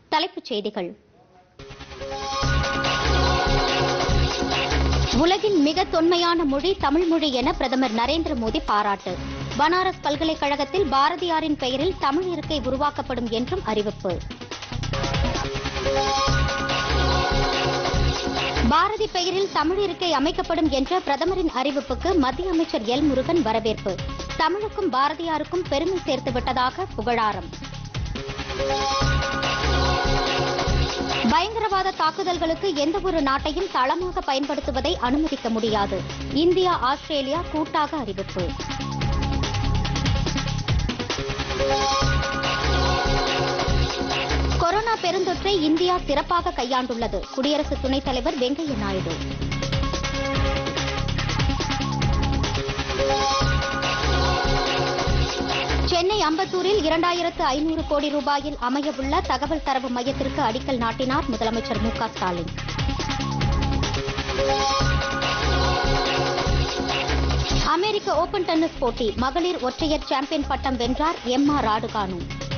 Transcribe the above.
தலைப்புச் செய்திகள் உலகின் மிக தொன்மையான மொழி தமிழ் மொழி என பிரதமர் நரேந்திர மோடி பாராட்டு பனாரஸ் பல்கலைக்கழகத்தில் பாரதியாரின் பெயரில் தமிழ் இருக்கை உருவாக்கப்படும் என்றும் அறிவிப்பு பாரதி பெயரில் தமிழ் இருக்கை அமைக்கப்படும் என்ற பிரதமரின் அறிவிப்புக்கு மத்திய அமைச்சர் எல் முருகன் வரவேற்பு தமிழுக்கும் பாரதியாருக்கும் பெருமை சேர்த்து விட்டதாக புகழாரம் பயங்கரவாத தாக்குதல்களுக்கு எந்தவொரு நாட்டையும் தளமாக பயன்படுத்துவதை அனுமதிக்க முடியாது இந்தியா ஆஸ்திரேலியா கூட்டாக அறிவிப்பு கொரோனா பெருந்தொற்றை இந்தியா சிறப்பாக கையாண்டுள்ளது குடியரசு துணைத் தலைவர் வெங்கையா நாயுடு சென்னை அம்பத்தூரில் இரண்டாயிரத்து ஐநூறு கோடி ரூபாயில் அமையவுள்ள தகவல் தரவு மையத்திற்கு அடிக்கல் நாட்டினார் முதலமைச்சர் மு க ஸ்டாலின் அமெரிக்க ஓபன் டென்னிஸ் போட்டி மகளிர் ஒற்றையர் சாம்பியன் பட்டம் வென்றார் எம்மா ராடுகானு